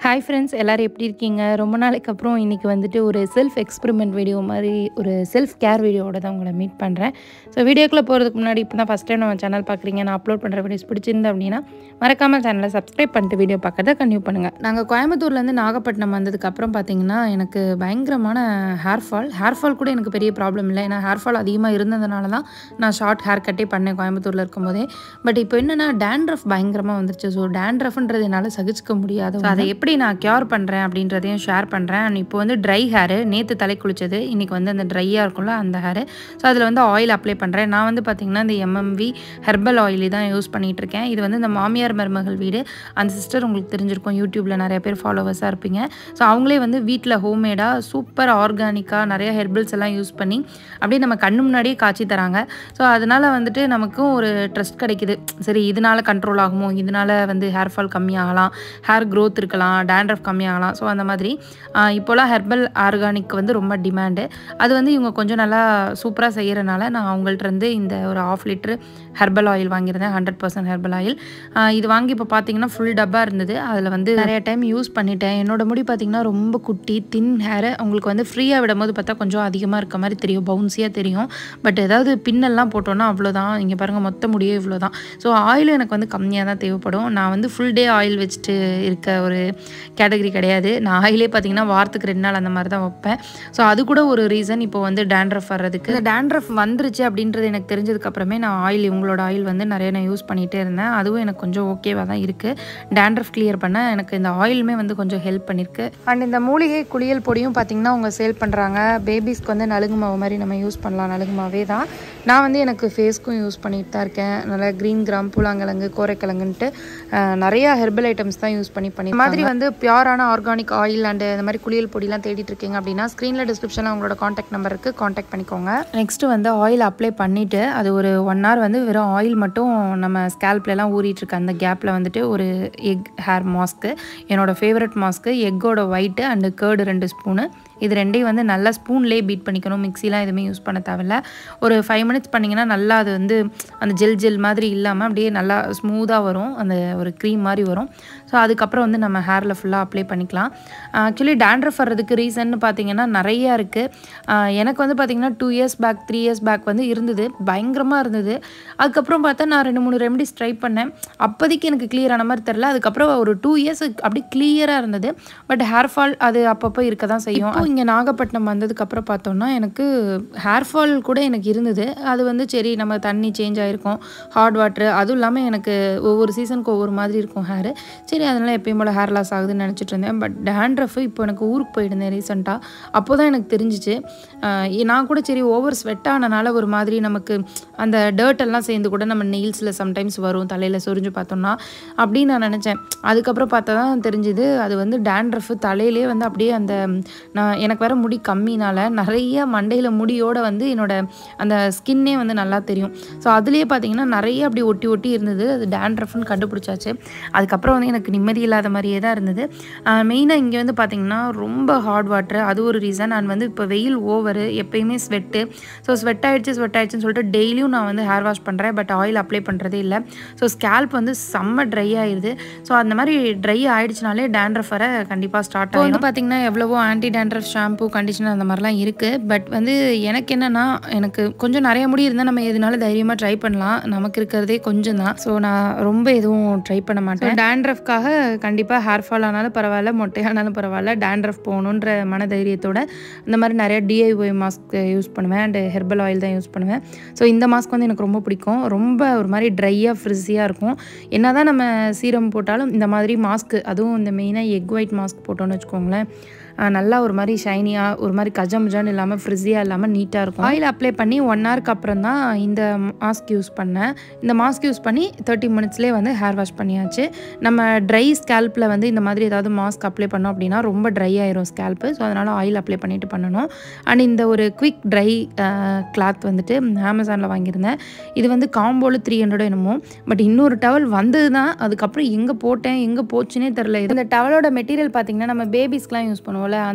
hi friends எல்லோரும் எப்படி இருக்கீங்க ரொம்ப நாளைக்கு அப்புறம் இன்றைக்கி வந்துட்டு ஒரு செல்ஃப் எக்ஸ்பெரிமெண்ட் வீடியோ மாதிரி ஒரு செல்ஃப் கேர் வீடியோவோட தான் உங்களை மீட் பண்ணுறேன் ஸோ வீடியோக்குள்ளே போகிறதுக்கு முன்னாடி இப்போ தான் ஃபஸ்ட் டைம் நம்ம சேனல் பார்க்குறீங்க நான் அப்லோட் பண்ணுற வீடியோஸ் பிடிச்சிருந்து அப்படின்னா மறக்காமல் சேனலை சப்ஸ்கிரைப் பண்ணிட்டு வீடியோ பார்க்கறத கன்டினியூ பண்ணுங்கள் நாங்கள் கோயம்புத்தூர்லேருந்து நாகப்பட்டினம் வந்ததுக்கப்புறம் பார்த்தீங்கன்னா எனக்கு பயங்கரமான ஹேர் ஃபால் ஹேர் ஃபால் கூட எனக்கு பெரிய ப்ராப்ளம் இல்லை ஏன்னா ஹேர் ஃபால் அதிகமாக இருந்ததுனால தான் நான் ஷார்ட் ஹேர் கட்டே பண்ணேன் கோயம்புத்தூரில் இருக்கும்போதே பட் இப்போ என்னென்னா டேண்ட்ரஃப் பயங்கரமாக வந்துருச்சு ஸோ டேண்ட்ரஃப்ன்றது என்னால் சகிச்சுக்க முடியாது So, அதை எப்படி நான் க்யூர் பண்ணுறேன் அப்படின்றதையும் ஷேர் பண்ணுறேன் அண்ட் இப்போ வந்து ட்ரை ஹேரு நேற்று தலை குளிச்சது இன்றைக்கி வந்து அந்த ட்ரையாக இருக்கும்ல அந்த ஹேரு ஸோ அதில் வந்து ஆயில் அப்ளை பண்ணுறேன் நான் வந்து பார்த்திங்கன்னா இந்த எம்எம்வி ஹெர்பல் ஆயில் தான் யூஸ் பண்ணிகிட்டு இருக்கேன் இது வந்து இந்த மாமியார் மருமகள் வீடு அந்த சிஸ்டர் உங்களுக்கு தெரிஞ்சிருக்கும் யூடியூப்பில் நிறைய பேர் ஃபாலோவர்ஸாக இருப்பீங்க ஸோ அவங்களே வந்து வீட்டில் ஹோம்மேடாக சூப்பர் ஆர்கானிக்காக நிறைய ஹெர்பல்ஸ் எல்லாம் யூஸ் பண்ணி அப்படியே நம்ம கண்ணு முன்னாடியே காய்ச்சி தராங்க ஸோ அதனால் வந்துட்டு நமக்கும் ஒரு ட்ரஸ்ட் கிடைக்குது சரி இதனால கண்ட்ரோல் ஆகுமோ இதனால வந்து ஹேர் ஃபால் கம்மியாகலாம் ஹேர் growth இருக்கலாம் டேண்ட்ரஃப் கம்மியாகலாம் ஸோ அந்த மாதிரி ஆஹ் இப்போலாம் ஹெர்பல் ஆர்கானிக் வந்து ரொம்ப டிமாண்டு அது வந்து இவங்க கொஞ்சம் நல்லா சூப்பராக செய்கிறனால நான் அவங்கள்ட்ட இருந்து இந்த ஒரு ஆஃப் லிட்ரு ஹெர்பல் ஆயில் வாங்கியிருந்தேன் ஹண்ட்ரட் பர்சன்ட் ஹெர்பல் ஆயில் இது வாங்கி இப்போ பார்த்தீங்கன்னா ஃபுல் டப்பா இருந்தது அதில் வந்து நிறைய டைம் யூஸ் பண்ணிட்டேன் என்னோட முடி பார்த்தீங்கன்னா ரொம்ப குட்டி தின் ஹேர் உங்களுக்கு வந்து ஃப்ரீயாக விடும்போது பார்த்தா கொஞ்சம் அதிகமாக இருக்க மாதிரி தெரியும் பவுன்ஸியாக தெரியும் பட் ஏதாவது பின்னெல்லாம் போட்டோன்னா அவ்வளோதான் இங்கே பாருங்கள் மொத்த முடியே இவ்வளோ தான் ஸோ ஆயிலும் எனக்கு வந்து கம்மியாக தான் தேவைப்படும் நான் வந்து ஃபுல் டே ஆயில் வச்சுட்டு இருக்க ஒரு கேட்டகரி கிடையாது நான் ஆயிலே பார்த்தீங்கன்னா வாரத்துக்கு ரெண்டு நாள் அந்த மாதிரி தான் வைப்பேன் ஸோ அது கூட ஒரு ரீசன் இப்போ வந்து டேண்ட்ரஃப் வர்றதுக்கு இந்த டேண்ட்ரஃப் வந்துருச்சு அப்படின்றது எனக்கு தெரிஞ்சதுக்கப்புறமே நான் ஆயில் இவங்களோட ஆயில் வந்து நிறைய நான் யூஸ் பண்ணிகிட்டே இருந்தேன் அதுவும் எனக்கு கொஞ்சம் ஓகேவாக தான் இருக்குது டேண்ட்ரஃப் கிளியர் பண்ண எனக்கு இந்த ஆயிலுமே வந்து கொஞ்சம் ஹெல்ப் பண்ணியிருக்கு அண்ட் இந்த மூலிகை குளியல் பொடியும் பார்த்தீங்கன்னா அவங்க சேல் பண்ணுறாங்க பேபிஸ்க்கு வந்து நலுங்கு மாவு மாதிரி நம்ம யூஸ் பண்ணலாம் நலுங்கு மாவே தான் நான் வந்து எனக்கு ஃபேஸ்க்கும் யூஸ் பண்ணிட்டு தான் இருக்கேன் நல்லா க்ரீன் கிராம் பூலாங்கிழங்கு கோரைக்கிழங்குன்ட்டு அஹ், நிறைய ஹெர்பல் ஐட்டம்ஸ் தான் யூஸ் பண்ணி பண்ணி இந்த மாதிரி வந்து பியூரான ஆர்கானிக் ஆயில் அண்ட் இந்த மாதிரி குளியல் பொடிலாம் தேடிட்டு இருக்கீங்க அப்படின்னா ஸ்க்ரீனில் டிஸ்கிரிப்ஷனில் உங்களோட காண்டாக்ட் நம்பர் இருக்குது காண்டாக்ட் பண்ணிக்கோங்க நெக்ஸ்ட் வந்து ஆயில் அப்ளை பண்ணிவிட்டு அது ஒரு ஒன் ஹவர் வந்து வெறும் ஆயில் மட்டும் நம்ம ஸ்கேல்ப்லலாம் ஊறிட்டு இருக்க அந்த கேப்பில் வந்துட்டு ஒரு எக் ஹேர் மாஸ்க்கு என்னோட ஃபேவரட் மாஸ்க்கு எக்கோட ஒயிட்டு அண்டு கேர்டு ரெண்டு ஸ்பூனு இது ரெண்டையும் வந்து நல்லா ஸ்பூன்லேயே பீட் பண்ணிக்கணும் மிக்ஸிலாம் எதுவுமே யூஸ் பண்ண தேவையில்ல ஒரு ஃபைவ் மினிட்ஸ் பண்ணிங்கன்னா நல்லா அது வந்து அந்த ஜெல் ஜெல் மாதிரி இல்லாமல் அப்படியே நல்லா ஸ்மூத்தாக வரும் அந்த ஒரு க்ரீம் மாதிரி வரும் ஸோ அதுக்கப்புறம் வந்து நம்ம ஹேரில் ஃபுல்லாக அப்ளை பண்ணிக்கலாம் ஆக்சுவலி டேண்ட்ரஃப் வர்றதுக்கு ரீசன் பார்த்தீங்கன்னா நிறையா இருக்குது எனக்கு வந்து பார்த்திங்கன்னா two years back three years back வந்து இருந்தது பயங்கரமாக இருந்தது அதுக்கப்புறம் பார்த்தா நான் ரெண்டு மூணு ரெமடிஸ் ட்ரை பண்ணேன் அப்போதைக்கு எனக்கு கிளியர் ஆன மாதிரி தெரில அதுக்கப்புறம் ஒரு டூ இயர்ஸ் அப்படி கிளியராக இருந்தது பட் ஹேர் ஃபால் அது அப்பப்போ இருக்க தான் செய்யும் இப்போ இங்கே நாகப்பட்டினம் வந்ததுக்கப்புறம் பார்த்தோம்னா எனக்கு ஹேர் ஃபால் கூட எனக்கு இருந்தது அது வந்து சரி நம்ம தண்ணி சேஞ்ச் ஆகிருக்கும் ஹாட் வாட்ரு அதுவும் இல்லாமல் எனக்கு ஒவ்வொரு சீசனுக்கு ஒவ்வொரு மாதிரி இருக்கும் ஹேர் சரி அதனால் எப்பயும் போல் ஹேர் லாஸ் ஆகுதுன்னு நினச்சிட்டு இருந்தேன் பட் டேண்ட்ரஃப் இப்போ எனக்கு ஊருக்கு போயிருந்தேன் ரீசெண்டாக அப்போ தான் எனக்கு தெரிஞ்சிச்சு ஆஹ் நான் கூட சரி ஓவர் ஸ்வெட் ஆனனால ஒரு மாதிரி நமக்கு அந்த டர்ட் எல்லாம் சேர்ந்து கூட நம்ம நெயில்ஸில் சம்டைம்ஸ் வரும் தலையில் சொரிஞ்சு பார்த்தோம்னா அப்படின்னு நான் நினச்சேன் அதுக்கப்புறம் பார்த்தா தான் தெரிஞ்சுது அது வந்து டேண்ட்ரஃப் தலையிலே வந்து அப்படியே அந்த நான் எனக்கு வர முடி கம்மினால நிறைய மண்டையில் முடியோட வந்து என்னோட அந்த ஸ்கின்னே வந்து நல்லா தெரியும் ஸோ அதுலேயே பார்த்தீங்கன்னா நிறைய அப்படி ஒட்டி ஒட்டி இருந்தது அது டேண்ட்ரஃப்னு கண்டுபிடிச்சாச்சு அதுக்கப்புறம் வந்து எனக்கு நிம்மதி இல்லாத மாதிரியே தான் இருந்தது மெயினாக இங்கே வந்து பார்த்திங்கன்னா ரொம்ப ஹாட் வாட்டர் அது ஒரு ரீசன் நான் வந்து இப்போ வெயில் ஓவரு எப்பயுமே ஸ்வெட்டு ஸோ ஸ்வெட் ஆயிடுச்சு ஸ்வெட் ஆயிடுச்சுன்னு சொல்லிட்டு டெய்லியும் நான் வந்து ஹேர் வாஷ் பண்ணுறேன் பட் ஆயில் அப்ளை பண்ணுறதே இல்லை ஸோ ஸ்கேல்ப் வந்து செம்ம ட்ரை ஆயிடுது ஸோ அந்த மாதிரி ட்ரை ஆயிடுச்சுனாலே டேண்ட்ரஃப் வர கண்டிப்பாக ஸ்டார்ட் ஆகும் வந்து பார்த்திங்கன்னா எவ்வளவோ ஆன்டி டேண்ட்ரஃப் ஷாம்பு கண்டிஷனர் அந்த மாதிரிலாம் இருக்குது பட் வந்து எனக்கு என்னென்னா எனக்கு கொஞ்சம் நிறைய முடி இருந்தால் நம்ம எதுனால தைரியமாக ட்ரை பண்ணலாம் நமக்கு இருக்கிறதே கொஞ்சம் தான் ஸோ நான் ரொம்ப எதுவும் ட்ரை பண்ண மாட்டேன் டேண்ட்ரஃப்காக கண்டிப்பாக ஹேர் ஃபால் ஆனாலும் பரவாயில்ல மொட்டையானாலும் பரவாயில்ல டேண்ட்ரஃப் போகணுன்ற மன தைரியத்தோட இந்த மாதிரி நிறைய டிஐஒய் மாஸ்க் யூஸ் பண்ணுவேன் அண்ட் ஹெர்பல் ஆயில் தான் யூஸ் பண்ணுவேன் ஸோ இந்த மாஸ்க் வந்து எனக்கு ரொம்ப பிடிக்கும் ரொம்ப ஒரு மாதிரி ட்ரையாக ஃப்ரிஸியாக இருக்கும் என்ன தான் நம்ம சீரம் போட்டாலும் இந்த மாதிரி மாஸ்க்கு அதுவும் இந்த மெயினாக எக் ஒயிட் மாஸ்க் போட்டோன்னு வச்சுக்கோங்களேன் ஆஹ் நல்லா ஒரு மாதிரி ஷைனியாக ஒரு மாதிரி கஜமுஜான்னு இல்லாமல் ஃப்ரிஸியாக இல்லாமல் நீட்டாக இருக்கும் ஆயில் அப்ளை பண்ணி ஒன் ஹவருக்கு அப்புறம் தான் இந்த மாஸ்க் யூஸ் பண்ணேன் இந்த மாஸ்க் யூஸ் பண்ணி தேர்ட்டி மினிட்ஸ்லேயே வந்து ஹேர் வாஷ் பண்ணியாச்சு நம்ம ட்ரை ஸ்கேல்ப்பில் வந்து இந்த மாதிரி ஏதாவது மாஸ்க் அப்ளை பண்ணோம் அப்படின்னா ரொம்ப ட்ரை ஆயிரும் ஸ்கேல்ப்பு ஸோ அதனால் ஆயில் அப்ளை பண்ணிட்டு பண்ணணும் அண்ட் இந்த ஒரு குவிக் ட்ரை கிளாத் வந்துட்டு அமேசானில் வாங்கியிருந்தேன் இது வந்து காம்போவில் த்ரீ ஹண்ட்ரட் என்னமோ பட் இன்னொரு டவல் வந்தது தான் அதுக்கப்புறம் எங்கே போட்டேன் எங்கே போச்சுன்னே தெரில இந்த டவலோட மெட்டீரியல் பார்த்தீங்கன்னா நம்ம பேபிஸ்க்குலாம் யூஸ் பண்ணுவோம்ல அந்த மாதிரி தான்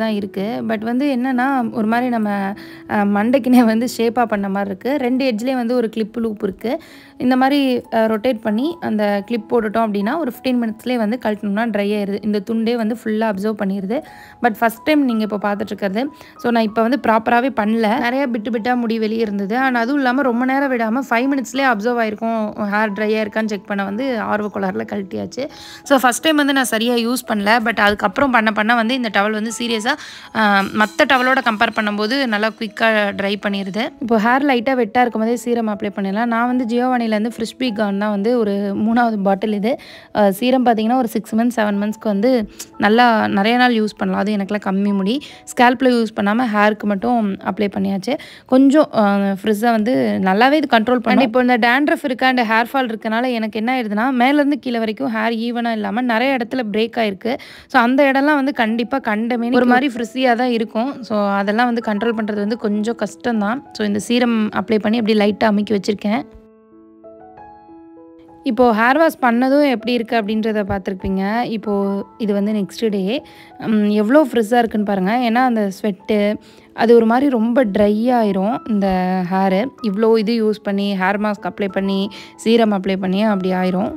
தான் இருக்குது பட் வந்து என்னென்னா ஒரு மாதிரி நம்ம அஹ், மண்டைக்குனே வந்து ஷேப்பாக பண்ண மாதிரி இருக்குது ரெண்டு எட்ஜ்லேயும் வந்து ஒரு கிளிப் லூப் இருக்குது இந்த மாதிரி ரொட்டேட் பண்ணி அந்த கிளிப் போட்டுட்டோம் அப்படின்னா ஒரு ஃபிஃப்டீன் மினிட்ஸ்லேயே வந்து கழட்டணும்னா ட்ரை ஆயிடுது இந்த துண்டே வந்து ஃபுல்லாக அப்சர்வ் பண்ணிடுது பட் ஃபஸ்ட் டைம் நீங்கள் இப்போ பார்த்துட்ருக்கிறது ஸோ நான் இப்போ வந்து ப்ராப்பராகவே பண்ணல நிறைய பிட்டு பிட்டாக முடி வெளியே இருந்தது அண்ட் அதுவும் இல்லாமல் ரொம்ப நேரம் விடாமல் ஃபைவ் மினிட்ஸ்லேயே அப்சர்வ் ஆயிருக்கும் ஹேர் ட்ரையாக இருக்கான்னு செக் பண்ண வந்து ஆர்வ கோளாறில் கழட்டியாச்சு ஸோ ஃபஸ்ட் டைம் வந்து நான் சரியாக யூஸ் பண்ணல பட் அதுக்கப்புறம் பண்ண பண்ண வந்து இந்த டவல் வந்து சீரியஸாக மற்ற டவலோட கம்பேர் பண்ணும்போது நல்லா குயிக்காக ட்ரை பண்ணிடுது இப்போ ஹேர் லைட்டாக வெட்டாக இருக்கும் போதே சீரம் அப்ளை பண்ணிடலாம் நான் வந்து ஜியோவானிலேருந்து ஃப்ரிஷ்பி கான் தான் வந்து ஒரு மூணாவது பாட்டில் இது அஹ் சீரம் பார்த்தீங்கன்னா ஒரு சிக்ஸ் மந்த்ஸ் செவன் மந்த்ஸ்க்கு வந்து நல்லா நிறைய நாள் யூஸ் பண்ணலாம் அது எனக்குலாம் கம்மி முடி ஸ்கேல்பில் யூஸ் பண்ணாமல் ஹேருக்கு மட்டும் அப்ளை பண்ணியாச்சு கொஞ்சம் ஃப்ரிட்ஸை வந்து நல்லாவே இது கண்ட்ரோல் பண்ணி இப்போ இந்த டேண்ட்ரஃப் இருக்கு அண்ட் ஹேர் ஃபால் இருக்கனால எனக்கு என்ன ஆயிடுதுன்னா மேலேருந்து கீழே வரைக்கும் ஹேர் ஈவனாக இல்லாமல் நிறைய இடத்துல பிரேக் ஆயிருக்கு ஸோ அந்த இடம்லாம் வந்து கண்டிப்பாக கண்டமே ஒரு மாதிரி ஃப்ரிஸியாக தான் இருக்கும் ஸோ அதெல்லாம் வந்து கண்ட்ரோல் பண்ணுறது வந்து கொஞ்சம் கஷ்டம் தான் ஸோ இந்த சீரம் அப்ளை பண்ணி அப்படி லைட்டாக அமுக்கி வச்சுருக்கேன் இப்போது ஹேர் வாஷ் பண்ணதும் எப்படி இருக்குது அப்படின்றத பார்த்துருப்பீங்க இப்போது இது வந்து நெக்ஸ்ட் டே எவ்வளோ ஃப்ரிஸ்ஸாக இருக்குன்னு பாருங்கள் ஏன்னா அந்த ஸ்வெட்டு அது ஒரு மாதிரி ரொம்ப ட்ரை ஆயிரும் இந்த ஹேரு இவ்வளோ இது யூஸ் பண்ணி ஹேர் மாஸ்க் அப்ளை பண்ணி சீரம் அப்ளை பண்ணி அப்படி ஆயிரும்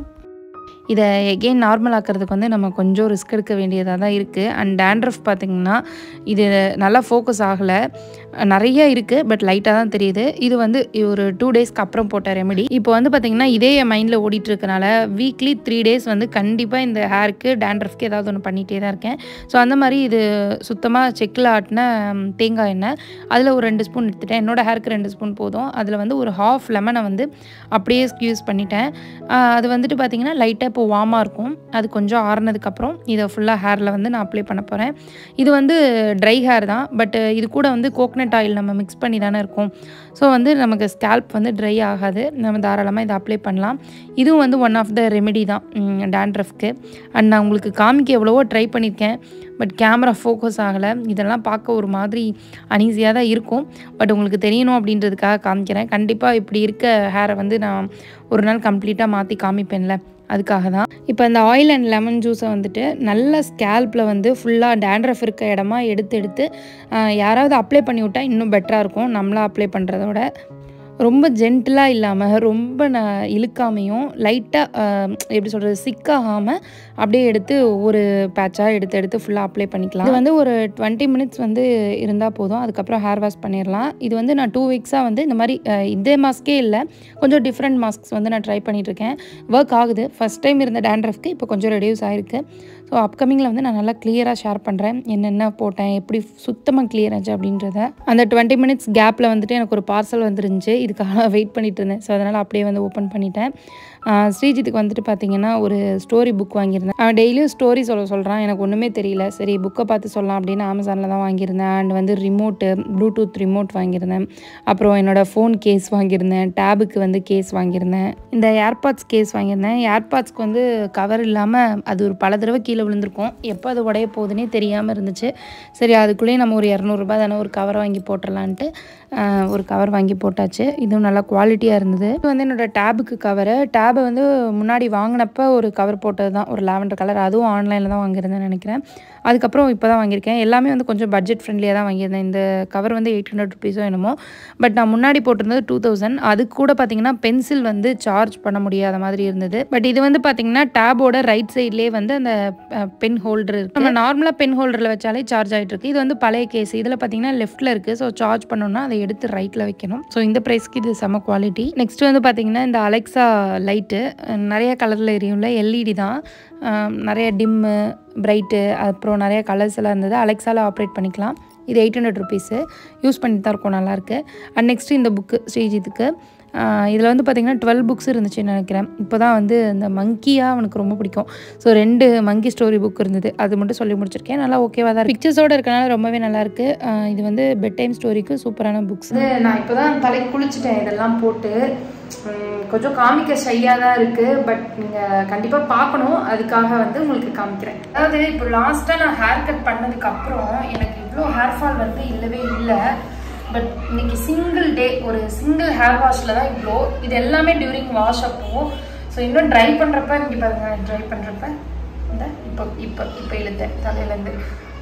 இதை எகெயின் நார்மல் ஆக்கிறதுக்கு வந்து நம்ம கொஞ்சம் ரிஸ்க் எடுக்க வேண்டியதாக தான் இருக்குது அண்ட் டேண்ட்ரஃப் பார்த்திங்கன்னா இது நல்லா ஃபோக்கஸ் ஆகலை நிறைய இருக்குது பட் லைட்டாக தான் தெரியுது இது வந்து ஒரு டூ டேஸ்க்கு அப்புறம் போட்ட ரெமெடி இப்போ வந்து பார்த்திங்கன்னா இதே என் மைண்டில் ஓடிட்டு இருக்கனால வீக்லி த்ரீ டேஸ் வந்து கண்டிப்பாக இந்த ஹேருக்கு டேண்ட்ரஃப்க்கு ஏதாவது ஒன்று பண்ணிகிட்டே தான் இருக்கேன் ஸோ அந்த மாதிரி இது சுத்தமாக செக்கில் ஆட்டின ம், தேங்காய் எண்ணெய் அதில் ஒரு ரெண்டு ஸ்பூன் எடுத்துட்டேன் என்னோட ஹேருக்கு ரெண்டு ஸ்பூன் போதும் அதில் வந்து ஒரு ஹாஃப் லெமனை வந்து அப்படியே ஸ்க்யூஸ் பண்ணிட்டேன் ஆஹ் அது வந்துட்டு பார்த்திங்கன்னா லைட்டாக இப்போ வார்மாக இருக்கும் அது கொஞ்சம் ஆறுனதுக்கப்புறம் இதை ஃபுல்லாக ஹேரில் வந்து நான் அப்ளை பண்ண போகிறேன் இது வந்து ட்ரை ஹேர் தான் பட் இது கூட வந்து கோகனட் ஆயில் நம்ம மிக்ஸ் பண்ணி தானே இருக்கும் ஸோ வந்து நமக்கு ஸ்கேல்ப் வந்து ட்ரை ஆகாது நம்ம தாராளமாக இதை அப்ளை பண்ணலாம் இதுவும் வந்து ஒன் ஆஃப் த ரெமெடி தான் டேண்ட்ரஃப்க்கு அண்ட் நான் உங்களுக்கு காமிக்க எவ்வளவோ ட்ரை பண்ணியிருக்கேன் பட் கேமரா ஃபோக்கஸ் ஆகலை இதெல்லாம் பார்க்க ஒரு மாதிரி அனீஸியாக தான் இருக்கும் பட் உங்களுக்கு தெரியணும் அப்படின்றதுக்காக காமிக்கிறேன் கண்டிப்பாக இப்படி இருக்க ஹேரை வந்து நான் ஒரு நாள் கம்ப்ளீட்டாக மாற்றி காமிப்பேன்ல அதுக்காக தான் இப்போ இந்த ஆயில் அண்ட் லெமன் ஜூஸை வந்துட்டு நல்ல ஸ்கேல்பில் வந்து ஃபுல்லாக டேண்ட்ரஃப் இருக்க இடமா எடுத்து எடுத்து ஆஹ், யாராவது அப்ளை பண்ணி விட்டால் இன்னும் பெட்டராக இருக்கும் நம்மளாக அப்ளை பண்ணுறதோட ரொம்ப ஜென்டிலாக இல்லாமல் ரொம்ப ந இழுக்காமையும் லைட்டாக எப்படி சொல்கிறது சிக்காகாமல் அப்படியே எடுத்து ஒவ்வொரு பேட்சாக எடுத்து எடுத்து ஃபுல்லாக அப்ளை பண்ணிக்கலாம் இது வந்து ஒரு டுவெண்ட்டி மினிட்ஸ் வந்து இருந்தால் போதும் அதுக்கப்புறம் ஹேர் வாஷ் பண்ணிடலாம் இது வந்து நான் டூ வீக்ஸாக வந்து இந்த மாதிரி அஹ், இதே மாஸ்க்கே இல்லை கொஞ்சம் டிஃப்ரெண்ட் மாஸ்க்ஸ் வந்து நான் ட்ரை பண்ணிகிட்ருக்கேன் ஒர்க் ஆகுது ஃபஸ்ட் டைம் இருந்த டேண்ட்ரஃப்க்கு இப்போ கொஞ்சம் ரெடியூஸ் ஆயிருக்கு ஸோ அப்கமிங்கில் வந்து நான் நல்லா கிளியராக ஷேர் பண்ணுறேன் என்னென்ன போட்டேன் எப்படி சுத்தமாக கிளியர் ஆச்சு அப்படின்றத அந்த டுவெண்ட்டி மினிட்ஸ் கேப்பில் வந்துட்டு எனக்கு ஒரு பார்சல் வந்துருந்துச்சு இதுக்காக வெயிட் பண்ணிட்டு இருந்தேன் ஸோ அதனால் அப்படியே வந்து ஓப்பன் பண்ணிட்டேன் ஆஹ் ஸ்ரீஜித்துக்கு வந்துட்டு பார்த்தீங்கன்னா ஒரு ஸ்டோரி புக் வாங்கியிருந்தேன் அவன் டெய்லியும் ஸ்டோரி சொல்ல சொல்கிறான் எனக்கு ஒன்றுமே தெரியல சரி புக்கை பார்த்து சொல்லலாம் அப்படின்னு அமேசானில் தான் வாங்கியிருந்தேன் அண்ட் வந்து ரிமோட்டு ப்ளூடூத் ரிமோட் வாங்கியிருந்தேன் அப்புறம் என்னோடய ஃபோன் கேஸ் வாங்கியிருந்தேன் டேபுக்கு வந்து கேஸ் வாங்கியிருந்தேன் இந்த ஏர்பாட்ஸ் கேஸ் வாங்கியிருந்தேன் ஏர்பாட்ஸ்க்கு வந்து கவர் இல்லாமல் அது ஒரு பல தடவை கீழே விழுந்திருக்கும் எப்போ அது உடைய போகுதுன்னே தெரியாமல் இருந்துச்சு சரி அதுக்குள்ளேயே நம்ம ஒரு இரநூறுபா தானே ஒரு கவர் வாங்கி போட்டுடலான்ட்டு ஆஹ், ஒரு கவர் வாங்கி போட்டாச்சு இதுவும் நல்லா குவாலிட்டியாக இருந்தது இது வந்து என்னோட டேபுக்கு கவரு டேபை வந்து முன்னாடி வாங்கினப்ப ஒரு கவர் போட்டது தான் ஒரு லாவெண்டர் கலர் அதுவும் ஆன்லைனில் தான் வாங்கியிருந்தேன் நினைக்கிறேன் அதுக்கப்புறம் இப்போ தான் வாங்கியிருக்கேன் எல்லாமே வந்து கொஞ்சம் பட்ஜெட் ஃப்ரெண்ட்லியாக தான் வாங்கியிருந்தேன் இந்த கவர் வந்து எயிட் ஹண்ட்ரட் ருபீஸோ என்னமோ பட் நான் முன்னாடி போட்டிருந்தது டூ தௌசண்ட் அதுக்கு கூட பார்த்தீங்கன்னா பென்சில் வந்து சார்ஜ் பண்ண முடியாத மாதிரி இருந்தது பட் இது வந்து பார்த்தீங்கன்னா டேபோட ரைட் சைட்லேயே வந்து அந்த பென் ஹோல்டர் இருக்கு நம்ம நார்மலாக பென் ஹோல்டரில் வச்சாலே சார்ஜ் ஆகிட்டு இருக்கு இது வந்து பழைய கேஸ் இதில் பார்த்தீங்கன்னா லெஃப்ட்டில் இருக்குது ஸோ சார்ஜ் பண்ணோம்னா அதை எடுத்து ரைட்டில் வைக்கணும் ஸோ இந்த ப்ரைஸ்க்கு இது செம குவாலிட்டி நெக்ஸ்ட் வந்து பார்த்தீங்கன்னா இந்த அலெக்ஸா லைட்டு நிறைய கலரில் எரியும்ல எல்இடி தான் அஹ் நிறைய டிம்மு பிரைட்டு அப்புறம் நிறைய கலர்ஸ் எல்லாம் இருந்தது அலெக்ஸாவில் ஆப்ரேட் பண்ணிக்கலாம் இது எயிட் ஹண்ட்ரட் ருபீஸு யூஸ் பண்ணிட்டு தான் இருக்கும் நல்லாயிருக்கு அண்ட் நெக்ஸ்ட்டு இந்த புக்கு ஸ்ரீஜித்துக்கு இதில் வந்து பார்த்திங்கன்னா டுவெல் புக்ஸ் இருந்துச்சுன்னு நினைக்கிறேன் இப்போ தான் வந்து இந்த மங்கியாக அவனுக்கு ரொம்ப பிடிக்கும் ஸோ ரெண்டு மங்கி ஸ்டோரி புக் இருந்தது அது மட்டும் சொல்லி முடிச்சிருக்கேன் நல்லா ஓகேவாக தான் பிக்சர்ஸோடு இருக்கனால ரொம்பவே நல்லாயிருக்கு இது வந்து பெட் டைம் ஸ்டோரிக்கு சூப்பரான புக்ஸ் நான் இப்போ தான் தலைக்கு குளிச்சுட்டேன் இதெல்லாம் போட்டு உம், கொஞ்சம் காமிக்க ஷையாக தான் இருக்குது பட் நீங்கள் கண்டிப்பாக பார்க்கணும் அதுக்காக வந்து உங்களுக்கு காமிக்கிறேன் அதாவது இப்போ லாஸ்ட்டாக நான் ஹேர் கட் பண்ணதுக்கு அப்புறம் எனக்கு இவ்வளோ ஹேர் ஃபால் வந்து இல்லவே இல்லை பட் இன்னைக்கு சிங்கிள் டே ஒரு சிங்கிள் ஹேர் வாஷில் தான் இவ்வளோ இது எல்லாமே டியூரிங் வாஷ் அப்போ ஸோ இன்னும் ட்ரை பண்ணுறப்ப இங்கே பாருங்க ட்ரை பண்ணுறப்ப இந்த இப்போ இப்போ இப்போ இழுத்தேன் தலையிலேருந்து ஸோ இந்த மாதிரி தான் இருக்குது ஸோ ட்ரை பண்ணுறப்ப வந்து இன்னும் கொஞ்சம் ஹேர் ஃபால் வந்து இல்லவே இல்லை பட் இன்னைக்கு சிங்கிள் டே ஒரு சிங்கிள் ஹேர் வாஷில் தான் இவ்வளோ இது எல்லாமே டியூரிங் வாஷ் அப்போ ஸோ இன்னும் ட்ரை பண்ணுறப்ப இங்கே பாருங்க ட்ரை பண்ணுறப்ப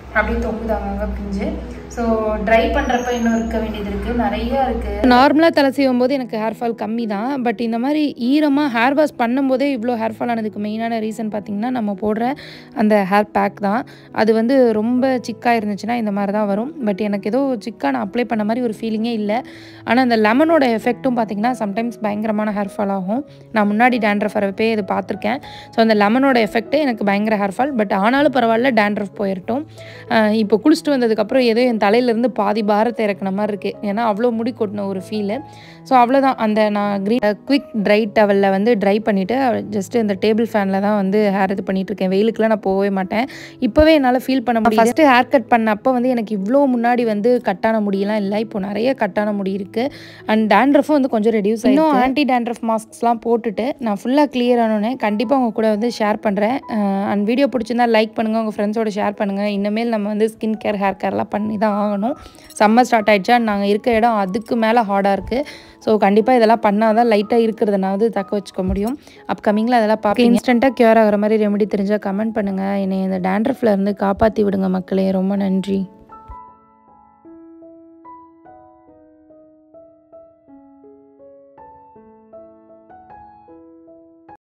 அப்படியே தொங்குதாங்க பிஞ்சு ஸோ ட்ரை பண்ணுறப்ப இன்னும் இருக்க வேண்டியது இருக்குது நிறைய இருக்குது நார்மலாக தலை செய்யும் போது எனக்கு ஹேர் ஃபால் கம்மி தான் பட் இந்த மாதிரி ஈரமாக ஹேர் வாஷ் பண்ணும்போதே இவ்வளோ ஹேர் ஃபால் ஆனதுக்கு மெயினான ரீசன் பார்த்திங்கன்னா நம்ம போடுற அந்த ஹேர் பேக் தான் அது வந்து ரொம்ப சிக்காக இருந்துச்சுன்னா இந்த மாதிரி தான் வரும் பட் எனக்கு ஏதோ சிக்காக நான் அப்ளை பண்ண மாதிரி ஒரு ஃபீலிங்கே இல்லை ஆனால் அந்த லெமனோட எஃபெக்ட்டும் பார்த்திங்கன்னா சம்டைம்ஸ் பயங்கரமான ஹேர் ஃபால் ஆகும் நான் முன்னாடி டேண்ட்ரஃப் வரப்பே இது பார்த்துருக்கேன் ஸோ அந்த லெமனோட எஃபெக்ட்டே எனக்கு பயங்கர ஹேர் ஃபால் பட் ஆனாலும் பரவாயில்ல டேண்ட்ரஃப் போயிடட்டும் ஆஹ் இப்போ குளிச்சுட்டு வந்ததுக்கப்புறம் ஏதோ என் தலையிலேருந்து பாதி பாரத்தை இறக்குன மாதிரி இருக்குது ஏன்னா அவ்வளோ முடி கொட்டின ஒரு ஃபீலு ஸோ அவ்வளோதான் அந்த நான் க்ரீன் குவிக் ட்ரை டவலில் வந்து ட்ரை பண்ணிவிட்டு ஜஸ்ட்டு இந்த டேபிள் ஃபேனில் தான் வந்து ஹேர் இது பண்ணிட்டு இருக்கேன் வெயிலுக்குலாம் நான் போகவே மாட்டேன் இப்போவே என்னால் ஃபீல் பண்ண முடியும் ஃபஸ்ட்டு ஹேர் கட் பண்ணப்போ வந்து எனக்கு இவ்வளோ முன்னாடி வந்து கட்டான முடியெல்லாம் இல்லை இப்போ நிறைய கட்டான முடி இருக்குது அண்ட் டேண்ட்ரஃபும் வந்து கொஞ்சம் ரெடியூஸ் இன்னும் ஆன்டி டேண்ட்ரஃப் மாஸ்க்ஸ்லாம் போட்டுட்டு நான் ஃபுல்லாக கிளியர் ஆனோடனே கண்டிப்பாக உங்கள் கூட வந்து ஷேர் பண்ணுறேன் அண்ட் வீடியோ பிடிச்சிருந்தா லைக் பண்ணுங்கள் உங்கள் ஃப்ரெண்ட்ஸோட ஷேர் பண்ணுங்கள் இனிமேல் நம்ம வந்து ஸ்கின் கேர் ஹேர் கேர்லாம் பண்ணி தான் ஆகணும் சம்மர் ஸ்டார்ட் ஆயிடுச்சா நாங்கள் இருக்க இடம் அதுக்கு மேலே ஹார்டாக இருக்குது ஸோ கண்டிப்பாக இதெல்லாம் பண்ணால் தான் லைட்டாக இருக்கிறதுனாவது தக்க வச்சுக்க முடியும் அப்கமிங்கில் அதெல்லாம் பார்க்க இன்ஸ்டண்ட்டாக க்யூர் ஆகிற மாதிரி ரெமெடி தெரிஞ்சால் கமெண்ட் பண்ணுங்கள் என்னை இந்த டேண்ட்ரஃப்ல இருந்து காப்பாற்றி விடுங்க மக்களே ரொம்ப நன்றி